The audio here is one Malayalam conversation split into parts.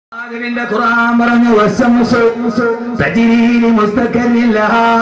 ആദമിന്റെ ഖുർആൻ പറഞ്ഞു വശംസു തജ്രീനി മുസ്തഖറില്ല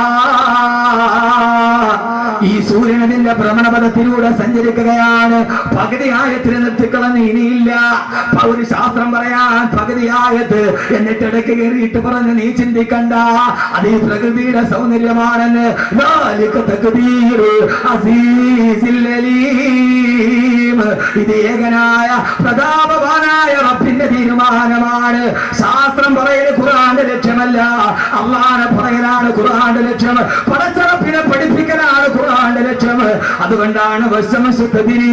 ഈ സൂര്യൻ അതിന്റെ ഭ്രമണപഥത്തിലൂടെ സഞ്ചരിക്കുകയാണ് പകുതി ആയത്തിന് നിർത്തിക്കളഞ്ഞ് ഇനിയില്ല ഒരു ശാസ്ത്രം പറയാൻ പകുതി ആയത്ത് എന്നിട്ട് ഇടയ്ക്ക് കയറിയിട്ട് പറഞ്ഞ് നീ ചിന്തിക്കണ്ട അത് ഈ പ്രകൃതിയുടെ സൗന്ദര്യമാണെന്ന് ذلك تقدير عزيز العليم. ഇത് ഏകനായ പ്രതാപവാനായ റബ്ബിന്റെ തീരുമാനമാണ് ശാസ്ത്രം പറയൽ ഖുർആന്റെ ലക്ഷ്യമല്ല അള്ളാനെ പറയലാണ് ഖുർആന്റെ ലക്ഷ്യം പടച്ചറപ്പിനെ പഠിപ്പിക്കലാണ് ഖുർആന്റെ ലക്ഷ്യം അതുകൊണ്ടാണ് വശമശുദ്ധതിരി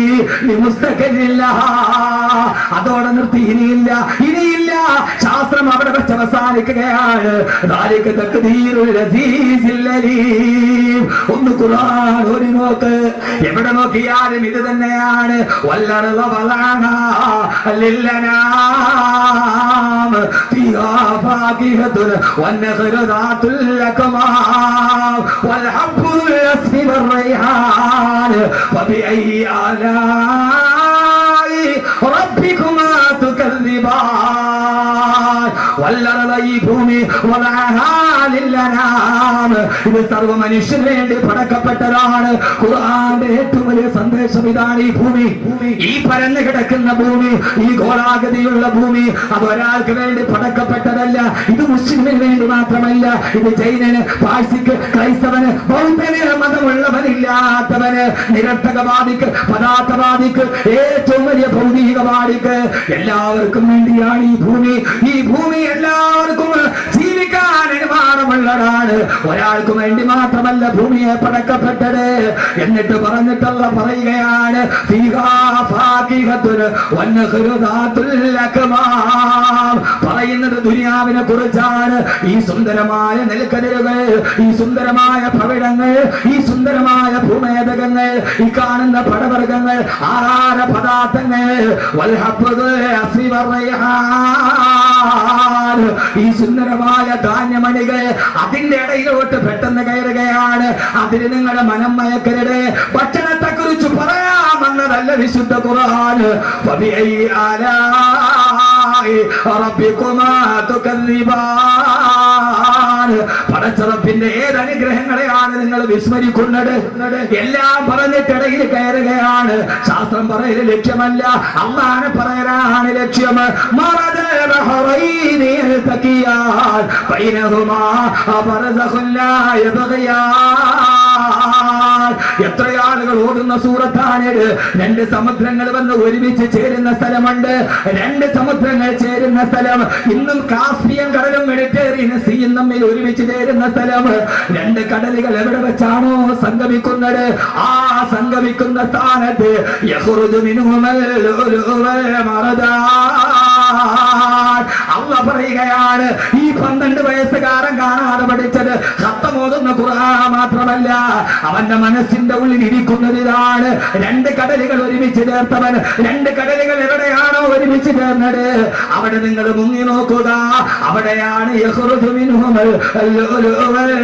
അതോടെ നിർത്തി ഇനിയില്ല ഇനിയില്ല ശാസ്ത്രം അവിടെ വെച്ച് അവസാനിക്കുകയാണ് ذلك تقدير العزيز العليم. ഒന്ന് ഖുർആൻ ഒരു നോക്ക് എവിടെ നോക്കിയാലും ഇത് തന്നെയാണ് വല്ലറ വളാന للأنام فيها فاكهة والنخل ذات الأكمام والحب ذو العصف والريحان فبأي آلاء ربكما تكذبان والأرض ഈ ഭൂമി വലഹാലില്ലനാം. ഇത് സർവ മനുഷ്യന് വേണ്ടി പടക്കപ്പെട്ടതാണ് ഖുർആന്റെ ഏറ്റവും വലിയ സന്ദേശം ഇതാണ് ഈ ഭൂമി ഈ പരന്നു കിടക്കുന്ന ഭൂമി ഈ ഗോളാഗതിയുള്ള ഭൂമി അത് ഒരാൾക്ക് വേണ്ടി പടക്കപ്പെട്ടതല്ല ഇത് മുസ്ലിമിന് വേണ്ടി മാത്രമല്ല ഇത് ജൈനന് പാഴ്സിക്ക് ക്രൈസ്തവന് ബൗദ്ധന് മതമുള്ളവനില്ലാത്തവന് നിരർത്ഥകവാദിക്ക് പദാർത്ഥവാദിക്ക് ഏറ്റവും വലിയ ഭൗതികവാദിക്ക് എല്ലാവർക്കും വേണ്ടിയാണ് ഈ ഭൂമി ഈ ഭൂമി എല്ലാവർക്കും ജീവിക്കാൻ അനുമാനമുള്ളതാണ് ഒരാൾക്കും വേണ്ടി മാത്രമല്ല ഭൂമിയെ പടക്കപ്പെട്ടത് എന്നിട്ട് പറഞ്ഞിട്ടുള്ള പറയുകയാണ് ഫീഹാ ഫാകിഹത്തുൻ വന്നഖ്ലു ദാത്തുൽ അക്മാം. പറയുന്നത് ദുനിയാവിനെ കുറിച്ചാണ് ഈ സുന്ദരമായ നെൽക്കതിരുകൾ ഈ സുന്ദരമായ ഭവിടങ്ങൾ ഈ സുന്ദരമായ ഭൂമേതകങ്ങൾ ഈ കാണുന്ന പടവർഗങ്ങൾ ആഹാര പദാർത്ഥങ്ങൾ വൽഹബ്ബുൽ അസ്വി വറയ്ഹാൻ. ഈ സുന്ദരമായ ധാന്യമണികൾ അതിന്റെ ഇടയിലോട്ട് പെട്ടെന്ന് കയറുകയാണ് അതിന് നിങ്ങളുടെ മനം മയക്കരുത് ഭക്ഷണത്തെ കുറിച്ച് പറയാമെന്നതല്ല വിശുദ്ധ ഖുർആൻ ഫബിഐ ആലാഇ റബ്ബികുമാ തുകദ്ദിബാൻ പടച്ചറപ്പിന്റെ ഏത് അനുഗ്രഹങ്ങളെയാണ് നിങ്ങൾ വിസ്മരിക്കുന്നത് എല്ലാം പറഞ്ഞിട്ടിടയിൽ കയറുകയാണ് ശാസ്ത്രം പറയല് ലക്ഷ്യമല്ല അള്ളാനെ പറയലാണ് ലക്ഷ്യം മറദ ബഹറൈനി യൽതഖിയാൻ ബൈനഹുമാ ബർസഖുൻ ലാ യബ്ഗിയാൻ എത്ര ആളുകൾ ഓടുന്ന സൂറത്താണിത് രണ്ട് സമുദ്രങ്ങൾ വന്ന് ഒരുമിച്ച് ചേരുന്ന സ്ഥലമുണ്ട് രണ്ട് സമുദ്രങ്ങൾ ചേരുന്ന സ്ഥലം ഇന്നും കാസ്പിയൻ കടലും മെഡിറ്റേറിയൻ സീയും തമ്മിൽ ഒരുമിച്ച് ചേരുന്ന സ്ഥലം രണ്ട് കടലുകൾ എവിടെ വെച്ചാണോ സംഗമിക്കുന്നത് ആ സംഗമിക്കുന്ന സ്ഥാനത്ത് യഖ്റുജു മിൻഹുമൽ ലുഅ്ലുഉ വൽ മർദാൻ. അള്ള പറയുകയാണ് ഈ പന്ത്രണ്ട് വയസ്സുകാരൻ കാണാതെ പഠിച്ചത് ഹത്തമോതുന്ന ഖുർആൻ മാത്രമല്ല അവന്റെ മനസ്സിന്റെ ഉള്ളിൽ ഇരിക്കുന്നത് ഇതാണ് രണ്ട് കടലുകൾ ഒരുമിച്ച് ചേർത്തവൻ രണ്ട് കടലുകൾ എവിടെയാണോ ഒരുമിച്ച് ചേർന്നത് അവിടെ നിങ്ങൾ മുങ്ങി നോക്കുക അവിടെയാണ് യഖ്റുജു മിൻഹുമൽ ലുഅ്ലുഉ വൽ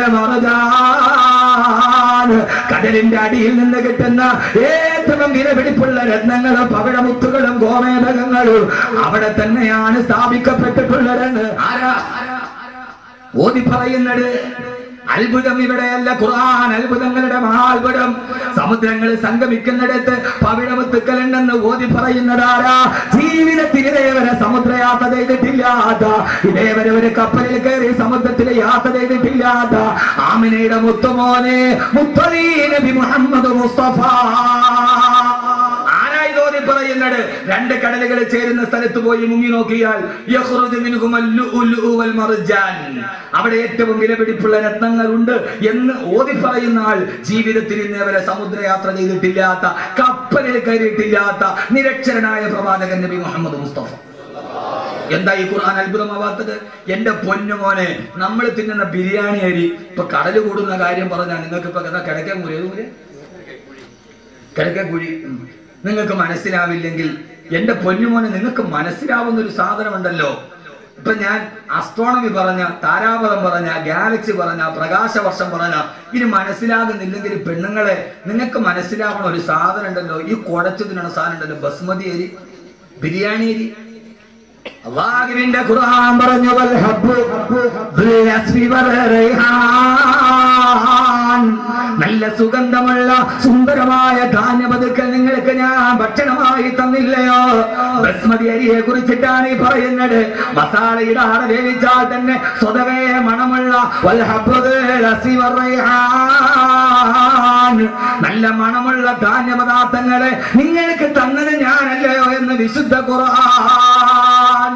മർദാൻ. കടലിന്റെ അടിയിൽ നിന്ന് കിട്ടുന്ന ഏറ്റവും വിലപിടിപ്പുള്ള രത്നങ്ങളും പവിഴമുത്തുകളും ഗോമേതകങ്ങളും അവിടെ തന്നെയാണ് സ്ഥാപിക്കപ്പെട്ടിട്ടുള്ളതെന്ന് ആരാ ഓതി പറയുന്നത് അത്ഭുതം ഇവിടെയല്ല ഖുർആൻ അത്ഭുതങ്ങളുടെ മഹാത്ഭുതം സമുദ്രങ്ങൾ സംഗമിക്കുന്നിടത്ത് പവിഴമുത്തുക്കളുണ്ടെന്ന് ഓതി പറയുന്നതാരാ ജീവിതത്തിൽ ഇതേവരെ സമുദ്രയാത്ര ചെയ്തിട്ടില്ലാത്ത ഇതേവരെ ഒരു കപ്പലിൽ കയറി സമുദ്രത്തിൽ യാത്ര ചെയ്തിട്ടില്ലാത്ത ആമിനയുടെ മുത്തുമോനെ മുത്തലീ നബി മുഹമ്മദ് മുസ്തഫ ആരായി തോന്നി പറയുന്നത് രണ്ട് കടലുകൾ ചേരുന്ന സ്ഥലത്ത് പോയി മുങ്ങി നോക്കിയാൽ യഖ്റുജു മിൻഹുമൽ ലുഉലുഉ വൽ മർജാൻ. അവിടെ ഏറ്റവും വിലപിടിപ്പുള്ള രത്നങ്ങളുണ്ട് എന്ന് ഓതി പറയുന്ന ആൾ ജീവിതത്തിൽ ഇന്നേ വരെ സമുദ്രയാത്ര ചെയ്തിട്ടില്ലാത്ത കപ്പലിൽ കയറിയിട്ടില്ലാത്ത നിരക്ഷരനായ പ്രവാചകൻ നബി മുഹമ്മദ് മുസ്തഫ എന്താ ഈ ഖുർആൻ അത്ഭുതമാവാത്തത് എന്റെ പൊന്നുമോനെ നമ്മൾ തിന്നുന്ന ബിരിയാണി അരി ഇപ്പൊ കടല് കൂടുന്ന കാര്യം പറഞ്ഞാൽ നിങ്ങൾക്ക് ഇപ്പൊ കഥ കിടക്കാൻ കൂടി ഏത് കൂടി കിടക്കക്കുഴി നിങ്ങൾക്ക് മനസ്സിലാവില്ലെങ്കിൽ എന്റെ പൊന്നുമോനെ നിങ്ങൾക്ക് മനസ്സിലാവുന്ന ഒരു സാധനമുണ്ടല്ലോ ഇപ്പൊ ഞാൻ അസ്ട്രോണമി പറഞ്ഞ താരാപഥം പറഞ്ഞ ഗാലക്സി പറഞ്ഞ പ്രകാശവർഷം പറഞ്ഞ ഇനി മനസ്സിലാകുന്നില്ലെങ്കിൽ പെണ്ണുങ്ങളെ നിങ്ങൾക്ക് മനസ്സിലാവണ ഒരു സാധനം ഉണ്ടല്ലോ ഈ കുടച്ചു തിന്നണ സാധനം ഉണ്ടല്ലോ ബസ്മതി അരി ബിരിയാണി അരി അള്ളാഹുവിന്റെ ഖുർആൻ പറഞ്ഞു വൽ ഹബ്ബു ദുൽ അസ്ഫി വൽ റൈഹാൻ നല്ല സുഗന്ധമുള്ള സുന്ദരമായ ധാന്യപതുക്കൾ നിങ്ങൾക്ക് ഞാൻ ഭക്ഷണമായി തന്നില്ലയോ ബസ്മതി അരിയെ കുറിച്ചിട്ടാണ് ഈ പറയുന്നത് മസാല ഇടാതെ വേവിച്ചാൽ തന്നെ സ്വതവേ മണമുള്ള വൽ ഹബ്ബു ദുൽ അസ്ഫി വൽ റൈഹാൻ നല്ല മണമുള്ള ധാന്യപദാർത്ഥങ്ങളെ നിങ്ങൾക്ക് തന്നത് ഞാനല്ലയോ എന്ന് വിശുദ്ധ ഖുർആൻ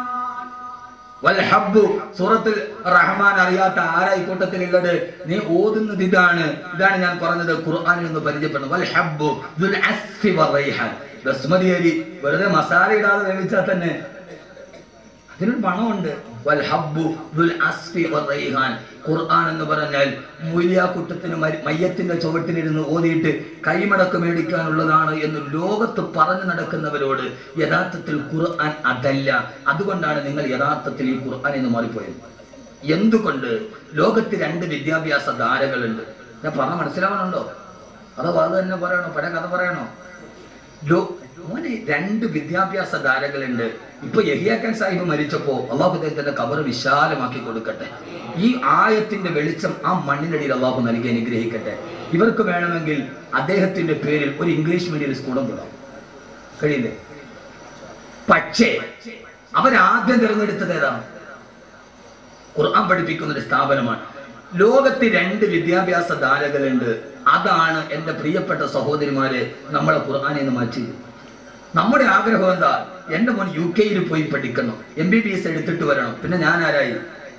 വൽഹബ്ബു സൂറത്തിൽ റഹ്മാൻ അറിയാത്ത ആരാ ഈ കൂട്ടത്തിലുള്ളത് നീ ഓതുന്നത് ഇതാണ് ഇതാണ് ഞാൻ പറഞ്ഞത് ഖുർആനിൽ നിന്ന് പരിചയപ്പെടുന്നത് വൽഹബ്ബു ദുൽ അസ്ഫി വറൈഹാൻ ബസ്മതി അരി വെറുതെ മസാല ഇടാതെ വേവിച്ചാൽ തന്നെ അതിനൊരു മണമുണ്ട് വൽഹബ്ബു ദുൽ അസ്ഫി വറൈഹാൻ ഖുർആൻ എന്ന് പറഞ്ഞാൽ മൂല്യാക്കുട്ടത്തിന് മരി- മയ്യത്തിന്റെ ചുവട്ടിലിരുന്ന് ഓതിയിട്ട് കൈമടക്ക് മേടിക്കാനുള്ളതാണ് എന്ന് ലോകത്ത് പറഞ്ഞു നടക്കുന്നവരോട് യഥാർത്ഥത്തിൽ ഖുർആൻ അതല്ല അതുകൊണ്ടാണ് നിങ്ങൾ യഥാർത്ഥത്തിൽ ഈ ഖുർആൻ എന്ന് മാറിപ്പോയത് എന്തുകൊണ്ട് ലോകത്ത് രണ്ട് വിദ്യാഭ്യാസ ധാരകളുണ്ട് ഞാൻ പറഞ്ഞ മനസ്സിലാവണുണ്ടോ അതോ അത് തന്നെ പറയണോ പഴയ കഥ പറയണോ ലോ മോനെ രണ്ട് വിദ്യാഭ്യാസ ധാരകളുണ്ട് ഇപ്പൊ യഹിയാക്കൻ സാഹിബ് മരിച്ചപ്പോ അള്ളാഹു അദ്ദേഹത്തിന്റെ കബർ വിശാലമാക്കി കൊടുക്കട്ടെ ഈ ആയത്തിന്റെ വെളിച്ചം ആ മണ്ണിനടിയിൽ അള്ളാഹു നൽകി അനുഗ്രഹിക്കട്ടെ ഇവർക്ക് വേണമെങ്കിൽ അദ്ദേഹത്തിന്റെ പേരിൽ ഒരു ഇംഗ്ലീഷ് മീഡിയം സ്കൂളും വിടാം കഴിയില്ലേ പക്ഷേ അവരാദ്യം തിരഞ്ഞെടുത്തത് ഏതാണ് ഖുർആൻ പഠിപ്പിക്കുന്ന ഒരു സ്ഥാപനമാണ് ലോകത്ത് രണ്ട് വിദ്യാഭ്യാസ ധാരകളുണ്ട് അതാണ് എൻ്റെ പ്രിയപ്പെട്ട സഹോദരിമാരെ നമ്മളെ ഖുർആനിൽ നിന്ന് മാറ്റിയത് നമ്മുടെ ആഗ്രഹം എന്താ എൻ്റെ മോൻ യു കെയിൽ പോയി പഠിക്കണം എം ബി ബി എസ് എടുത്തിട്ട് വരണം പിന്നെ ഞാൻ ആരായി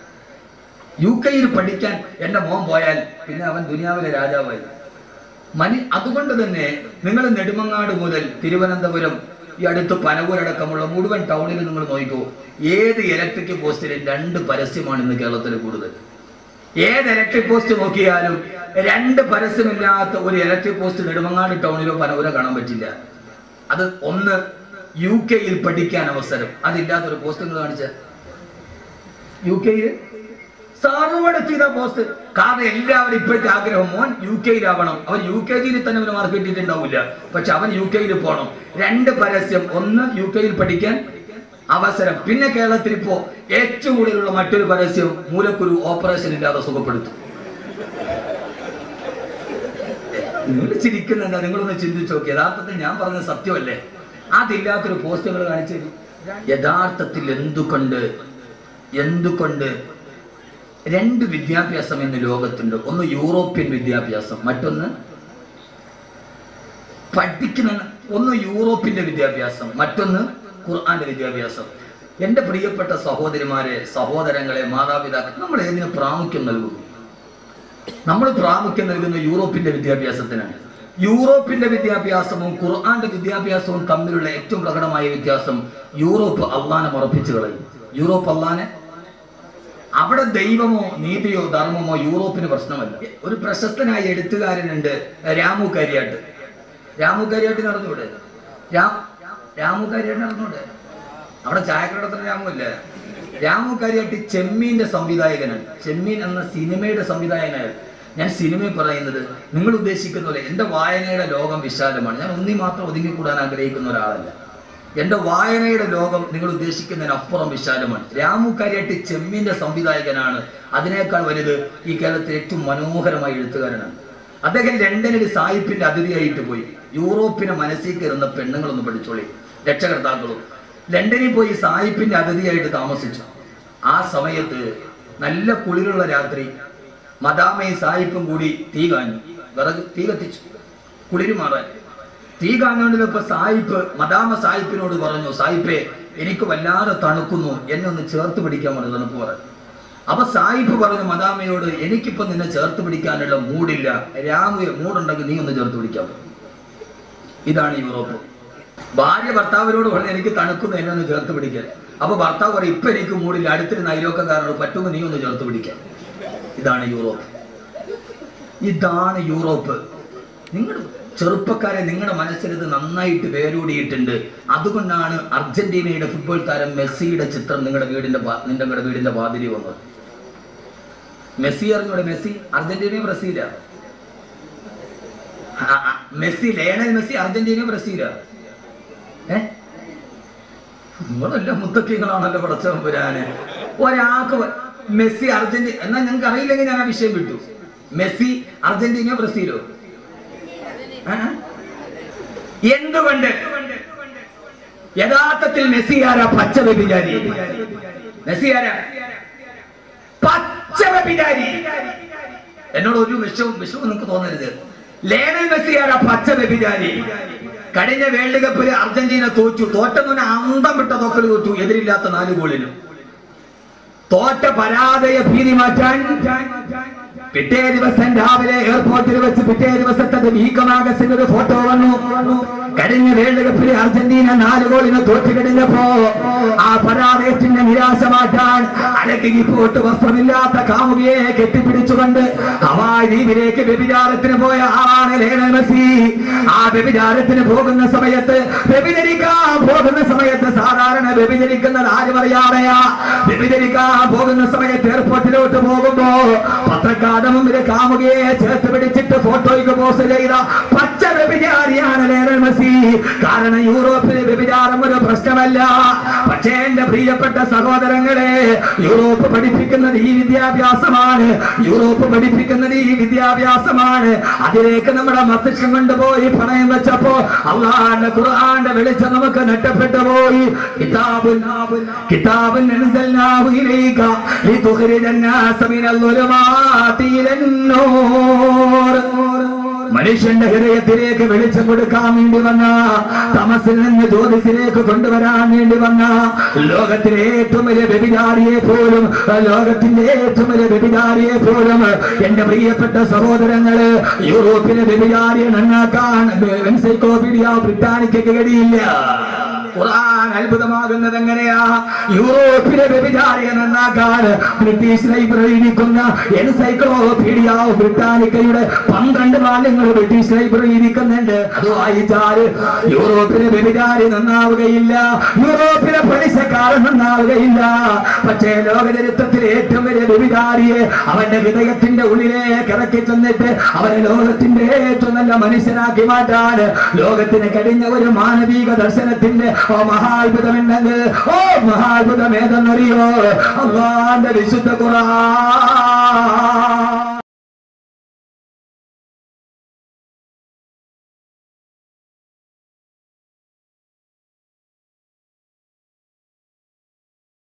യു കെയിൽ പഠിക്കാൻ എൻ്റെ മോൻ പോയാൽ പിന്നെ അവൻ ദുനിയാവിലെ രാജാവായി മനി അതുകൊണ്ട് തന്നെ നിങ്ങൾ നെടുമങ്ങാട് മുതൽ തിരുവനന്തപുരം ഈ അടുത്ത് പനവൂരടക്കമുള്ള മുഴുവൻ ടൗണിൽ നിങ്ങൾ നോക്കിക്കോ ഏത് ഇലക്ട്രിക് പോസ്റ്റിലും രണ്ട് പരസ്യമാണ് ഇന്ന് കേരളത്തിൽ കൂടുതൽ ഏത് ഇലക്ട്രിക് പോസ്റ്റ് നോക്കിയാലും രണ്ട് പരസ്യമില്ലാത്ത ഒരു ഇലക്ട്രിക് പോസ്റ്റ് നെടുമങ്ങാട് ടൗണിലോ പനവൂരോ കാണാൻ പറ്റില്ല അത് ഒന്ന് യു കെയിൽ പഠിക്കാൻ അവസരം അതില്ലാത്ത ഒരു പോസ്റ്റ് നിങ്ങൾ കാണിച്ച യു കെയിൽ സർവ്വടെ ചെയ്ത പോസ്റ്റ് കാരണം എല്ലാവരും ഇപ്പോഴത്തെ ആഗ്രഹം മോൻ യു കെയിലാവണം അവൻ യു കെ ജിയിൽ തന്നെ അവന് മാർക്ക് കിട്ടിയിട്ടുണ്ടാവില്ല പക്ഷെ അവൻ യു കെയിൽ പോകണം രണ്ട് പരസ്യം ഒന്ന് യു കെയിൽ പഠിക്കാൻ അവസരം പിന്നെ കേരളത്തിൽ ഇപ്പോ ഏറ്റവും കൂടുതലുള്ള മറ്റൊരു പരസ്യം മൂലക്കുരു ഓപ്പറേഷൻ ഇല്ലാതെ സുഖപ്പെടുത്തും നിങ്ങൾ ചിരിക്കുന്നുണ്ട് നിങ്ങളൊന്ന് ചിന്തിച്ചു നോക്കി യഥാർത്ഥത്തിൽ ഞാൻ പറഞ്ഞത് സത്യമല്ലേ അതില്ലാത്തൊരു പോസ്റ്റുകൾ കാണിച്ചു തരും. യഥാർത്ഥത്തിൽ എന്തുകൊണ്ട് എന്തുകൊണ്ട് രണ്ട് വിദ്യാഭ്യാസം ഇന്ന് ലോകത്തുണ്ട് ഒന്ന് യൂറോപ്യൻ വിദ്യാഭ്യാസം മറ്റൊന്ന് പഠിക്കുന്ന ഒന്ന് യൂറോപ്പിന്റെ വിദ്യാഭ്യാസം മറ്റൊന്ന് ഖുർആന്റെ വിദ്യാഭ്യാസം എന്റെ പ്രിയപ്പെട്ട സഹോദരിമാരെ സഹോദരങ്ങളെ മാതാപിതാക്കൾ നമ്മൾ ഏതിന് പ്രാമുഖ്യം നൽകുന്നു നമ്മൾ പ്രാമുഖ്യം നൽകുന്ന യൂറോപ്പിന്റെ വിദ്യാഭ്യാസത്തിനാണ് യൂറോപ്പിന്റെ വിദ്യാഭ്യാസവും ഖുർആന്റെ വിദ്യാഭ്യാസവും തമ്മിലുള്ള ഏറ്റവും പ്രകടമായ വ്യത്യാസം യൂറോപ്പ് അള്ളാനെ മറപ്പിച്ചു കളയും യൂറോപ്പ് അള്ളാനെ അവിടെ ദൈവമോ നീതിയോ ധർമ്മമോ യൂറോപ്പിന് പ്രശ്നമല്ല ഒരു പ്രശസ്തനായ എഴുത്തുകാരനുണ്ട് രാമു കരിയാട്ട് രാമു കരിയാട്ട് നടന്നൂടെ രാം രാമു കരിയാട്ട് നടന്നൂടെ അവിടെ ചായക്കടത്തിന് രാമു ഇല്ല രാമു കരിയാട്ടി ചെമ്മീന്റെ സംവിധായകനാണ് ചെമ്മീൻ എന്ന സിനിമയുടെ സംവിധായകനാണ് ഞാൻ സിനിമയിൽ പറയുന്നത് നിങ്ങൾ ഉദ്ദേശിക്കുന്ന പോലെ എന്റെ വായനയുടെ ലോകം വിശാലമാണ് ഞാൻ ഒന്നി മാത്രം ഒതുങ്ങിക്കൂടാൻ ആഗ്രഹിക്കുന്ന ഒരാളല്ല എന്റെ വായനയുടെ ലോകം നിങ്ങൾ ഉദ്ദേശിക്കുന്നതിനപ്പുറം വിശാലമാണ് രാമു കരിയാട്ടി ചെമ്മീന്റെ സംവിധായകനാണ് അതിനേക്കാൾ വലുത് ഈ കേരളത്തിലെ ഏറ്റവും മനോഹരമായ എഴുത്തുകാരനാണ് അദ്ദേഹം ലണ്ടനിൽ സായിപ്പിന്റെ അതിഥിയായിട്ട് പോയി യൂറോപ്പിനെ മനസ്സിൽ കയറുന്ന പെണ്ണുങ്ങളൊന്ന് പഠിച്ചോളി രക്ഷകർത്താക്കളും ലണ്ടനിൽ പോയി സായിപ്പിന്റെ അതിഥിയായിട്ട് താമസിച്ചു ആ സമയത്ത് നല്ല കുളിരുള്ള രാത്രി മദാമയും സായിപ്പും കൂടി തീ കാഞ്ഞു വിറക് തീ കത്തിച്ചു കുളിര് മാറാൻ തീ കാഞ്ഞുകൊണ്ടിരുന്നപ്പോ സായിപ്പ് മദാമ സായിപ്പിനോട് പറഞ്ഞു സായിപ്പേ എനിക്ക് വല്ലാതെ തണുക്കുന്നു എന്നെ ഒന്ന് ചേർത്ത് പിടിക്കാൻ പറഞ്ഞു തണുപ്പ് പറഞ്ഞു അപ്പൊ സായിപ്പ് പറഞ്ഞു മദാമയോട് എനിക്കിപ്പോ നിന്നെ ചേർത്ത് പിടിക്കാനുള്ള മൂടില്ല രാമു മൂടുണ്ടെങ്കിൽ നീ ഒന്ന് ചേർത്ത് പിടിക്കാൻ പറഞ്ഞു. ഇതാണ് യൂറോപ്പ് ഭാര്യ ഭർത്താവിനോട് പറഞ്ഞു എനിക്ക് തണുക്കുന്നു എന്നെ ഒന്ന് ചേർത്ത് പിടിക്കാൻ അപ്പൊ ഭർത്താവ് പറയും ഇപ്പൊ എനിക്ക് മൂടില്ല അടുത്തൊരു നൈരോക്കക്കാരനോട് പറ്റുമോ നീ ഒന്ന് ചേർത്ത് പിടിക്കാൻ ഇതാണ് യൂറോപ്പ് ഇതാണ് യൂറോപ്പ് നിങ്ങൾ ചെറുപ്പക്കാരെ നിങ്ങളുടെ മനസ്സിൽ ഇത് നന്നായിട്ട് വേരൂടിയിട്ടുണ്ട് അതുകൊണ്ടാണ് അർജന്റീനയുടെ ഫുട്ബോൾ താരം മെസ്സിയുടെ ചിത്രം നിങ്ങളുടെ വീടിന്റെ വാ- നിങ്ങളുടെ വീടിന്റെ വാതിരി വന്നത് മെസ്സി അറിഞ്ഞൂടെ മെസ്സി അർജന്റീനയോ ബ്രസീലാ ആ, ആ, മെസ്സി ലേണൽ മെസ്സി അർജന്റീനയോ ബ്രസീലാ ഏ നിങ്ങളെല്ലാം മുത്തക്കിങ്ങളാണല്ലോ പടച്ചവൻ പുരാന് ഒരാൾക്ക് വ- മെസ്സി അർജന്റീന എന്നാ ഞങ്ങൾക്ക് അറിയില്ലെങ്കിൽ ഞാൻ ആ വിഷയം വിട്ടു മെസ്സി അർജന്റീനയോ ബ്രസീലോ ആ? എന്തുകൊണ്ട് യഥാർത്ഥത്തിൽ മെസ്സി ആരാ പച്ച വ്യഭിചാരി മെസ്സി ആരാ പച്ച വ്യഭിചാരി എന്നോട് ഒരു വിഷവും വിഷവും നിങ്ങൾക്ക് തോന്നരുത് ലേണൽ മെസ്സി ആരാ പച്ച വ്യഭിചാരി കഴിഞ്ഞ വേൾഡ് കപ്പിൽ അർജന്റീന തോറ്റു തോറ്റെന്ന് അന്തം വിട്ട തോക്കൽ തോറ്റു എതിരില്ലാത്ത നാല് ഗോളിനും തോറ്റ പരാജയ ഭീതി മാറ്റാൻ പിറ്റേ ദിവസം രാവിലെ എയർപോർട്ടിൽ വെച്ച് പിറ്റേ ദിവസത്തെ വീക്കമാകസിന്റെ ഒരു ഫോട്ടോ വന്നു കഴിഞ്ഞ വേൾഡ് കപ്പിലെ അർജന്റീന നാല് ഗോളിന് തോറ്റു കഴിഞ്ഞപ്പോ ആ പരാജയത്തിന്റെ നിരാശ മാറ്റാൻ അലക്കി പോട്ട് വസ്ത്രമില്ലാത്ത കാമുകിയെ കെട്ടിപ്പിടിച്ചുകൊണ്ട് ഹവായ് ദ്വീപിലേക്ക് വ്യഭിചാരത്തിന് പോയ ആളാണ് ലേണൽ മെസ്സി ആ വ്യഭിചാരത്തിന് പോകുന്ന സമയത്ത് വ്യഭിചരിക്കാൻ പോകുന്ന സമയത്ത് സാധാരണ വ്യഭിചരിക്കുന്നത് ആരും അറിയാതെയാ വ്യഭിചരിക്കാൻ പോകുന്ന സമയത്ത് എയർപോർട്ടിലോട്ട് പോകുമ്പോ പത്രക്കാരുടെ മുമ്പിൽ കാമുകയെ ചേർത്ത് പിടിച്ചിട്ട് ഫോട്ടോയ്ക്ക് പോസ്റ്റ് ചെയ്ത പച്ച വ്യഭിചാരിയാണ് ലേണൽ മെസ്സി കാരണം യൂറോപ്പിലെ വ്യഭിചാരം ഒരു പ്രശ്നമല്ല പക്ഷേ എന്റെ പ്രിയപ്പെട്ട സഹോദരങ്ങളെ യൂറോപ്പ് പഠിപ്പിക്കുന്നത് ഈ വിദ്യാഭ്യാസമാണ് യൂറോപ്പ് പഠിപ്പിക്കുന്നത് ഈ വിദ്യാഭ്യാസമാണ് അതിലേക്ക് നമ്മുടെ മസ്തിഷ്കം കൊണ്ടുപോയി പണയം വെച്ചപ്പോ അള്ളാന്റെ ഖുർആന്റെ വെളിച്ചം നമുക്ക് നഷ്ടപ്പെട്ടു പോയി കിതാബുൻ കിതാബുൻ അൻസൽനാഹു ഇലൈക ലിതുഖ്രിജ الناس من الظلمات إلى النور മനുഷ്യന്റെ ഹൃദയത്തിലേക്ക് വെളിച്ചം കൊടുക്കാൻ വേണ്ടി വന്ന തമസിൽ നിന്ന് ജ്യോതിസിലേക്ക് കൊണ്ടുവരാൻ വേണ്ടി വന്ന ലോകത്തിലെ ഏറ്റവും വലിയ വ്യഭിചാരിയെ പോലും ലോകത്തിന്റെ ഏറ്റവും വലിയ വ്യഭിചാരിയെ പോലും എന്റെ പ്രിയപ്പെട്ട സഹോദരങ്ങള് യൂറോപ്പിലെ വ്യഭിചാരിയെ നന്നാക്കാൻ എൻസൈക്ലോപീഡിയ ബ്രിട്ടാനിക്കയ്ക്ക് കഴിയില്ല ഖുർആൻ അത്ഭുതമാകുന്നത് എങ്ങനെയാ യൂറോപ്പിലെ വ്യഭിചാരിയെ നന്നാക്കാൻ ബ്രിട്ടീഷ് ലൈബ്രറി ഇരിക്കുന്ന എൻസൈക്ലോപീഡിയ ബ്രിട്ടാനിക്കയുടെ പന്ത്രണ്ട് മാന്യങ്ങൾ ബ്രിട്ടീഷ് ലൈബ്രറി ഇരിക്കുന്നുണ്ട് അത് വായിച്ചാല് യൂറോപ്പിലെ വ്യഭിചാരി നന്നാവുകയില്ല യൂറോപ്പിലെ പലിശക്കാരൻ നന്നാവുകയില്ല പക്ഷേ ലോക ചരിത്രത്തിലെ ഏറ്റവും വലിയ വ്യഭിചാരിയെ അവന്റെ ഹൃദയത്തിന്റെ ഉള്ളിലേക്ക് ഇറക്കി ചെന്നിട്ട് അവനെ ലോകത്തിന്റെ ഏറ്റവും നല്ല മനുഷ്യനാക്കി മാറ്റാൻ ലോകത്തിന് കഴിഞ്ഞ ഒരു മാനവിക ദർശനത്തിന്റെ ഓ മഹാത്ഭുതമുണ്ടെങ്കിൽ ഓ മഹാത്ഭുതം ഏതെന്നറിയോ അള്ളാന്റെ വിശുദ്ധ ഖുർആൻ